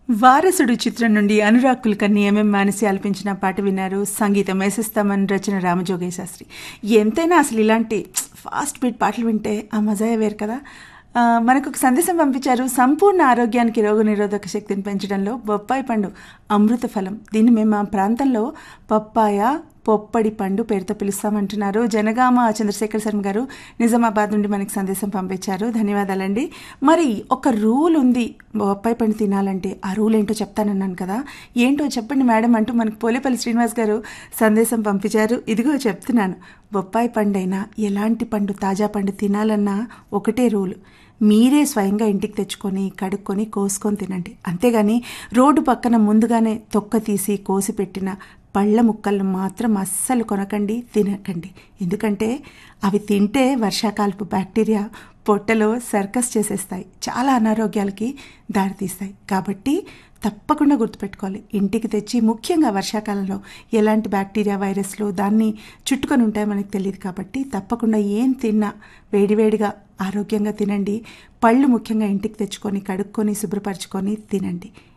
వారసుడు చిత్రం నుండి అనురాగ్ కుల్కర్ని ఎంఎం మానసి ఆలపించిన పాట విన్నారు సంగీతం వేసేస్తామని రచన రామజోగయ్య శాస్త్రి ఎంతైనా అసలు ఇలాంటి ఫాస్ట్ బీట్ పాటలు వింటే ఆ మజాయే వేరు కదా ఆ, మనకు ఒక సందేశం పంపించారు సంపూర్ణ ఆరోగ్యానికి రోగనిరోధక శక్తిని పెంచడంలో బొప్పాయి పండు అమృత ఫలం దీన్ని మేము మా ప్రాంతంలో పప్పాయ పొప్పడి పండు పేరుతో పిలుస్తామంటున్నారు జనగామ చంద్రశేఖర్ శర్మ గారు నిజామాబాద్ నుండి మనకి సందేశం పంపించారు ధన్యవాదాలండి మరి ఒక రూల్ ఉంది బొప్పాయి పండు తినాలంటే ఆ రూల్ ఏంటో చెప్తానన్నాను కదా ఏంటో చెప్పండి మేడం అంటూ మనకు పోలేపల్లి శ్రీనివాస్ గారు సందేశం పంపించారు ఇదిగో చెప్తున్నాను బొప్పాయి పండైనా ఎలాంటి పండు తాజా పండు తినాలన్నా ఒకటే రూల్ మీరే స్వయంగా ఇంటికి తెచ్చుకొని కడుక్కొని కోసుకొని తినండి అంతేగాని రోడ్డు పక్కన ముందుగానే తొక్క తీసి కోసి పెట్టిన పళ్ళ ముక్కలను మాత్రం అస్సలు కొనకండి తినకండి ఎందుకంటే అవి తింటే వర్షాకాలపు బ్యాక్టీరియా పొట్టలో సర్కస్ చేసేస్తాయి చాలా అనారోగ్యాలకి దారితీస్తాయి కాబట్టి తప్పకుండా గుర్తుపెట్టుకోవాలి ఇంటికి తెచ్చి ముఖ్యంగా వర్షాకాలంలో ఎలాంటి బ్యాక్టీరియా వైరస్లు దాన్ని చుట్టుకొని ఉంటాయో మనకు తెలియదు కాబట్టి తప్పకుండా ఏం తిన్నా వేడివేడిగా ఆరోగ్యంగా తినండి పళ్ళు ముఖ్యంగా ఇంటికి తెచ్చుకొని కడుక్కొని శుభ్రపరచుకొని తినండి